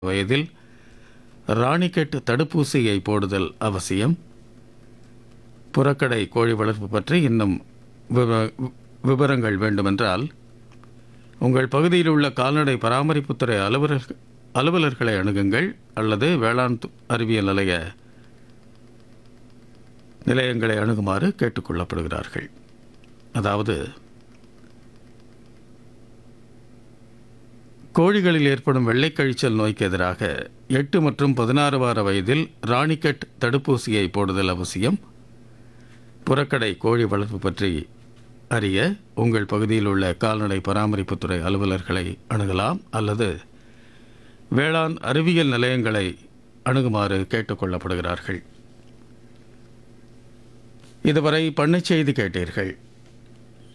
வயதில் ராணிக்கெட் தடுப்பூசியை போடுதல் அவசியம் புறக்கடை கோழி வளர்ப்பு பற்றி இன்னும் விவ- விவரங்கள் வேண்டுமென்றால் உங்கள் பகுதியில் உள்ள கால்நடை பராமரிப்புத்துறை அலுவலர் அலுவலர்களை அணுகுங்கள் அல்லது வேளாண் து- அறிவியல் நிலைய நிலையங்களை அணுகுமாறு கேட்டுக்கொள்ளப்படுகிறார்கள் அதாவது கோழிகளில் ஏற்படும் வெள்ளைக்கழிச்சல் நோய்க்கு எதிராக எட்டு மற்றும் பதினாறு வார வயதில் ராணிக்கெட் தடுப்பூசியை போடுதல் அவசியம் புறக்கடை கோழி வளர்ப்பு பற்றி அறிய உங்கள் பகுதியில் உள்ள கால்நடை பராமரிப்புத்துறை அலுவலர்களை அணுகலாம் அல்லது வேளாண் அறிவியல் நிலையங்களை அணுகுமாறு கேட்டுக்கொள்ளப்படுகிறார்கள் இதுவரை பண்ணைச் செய்தி கேட்டீர்கள்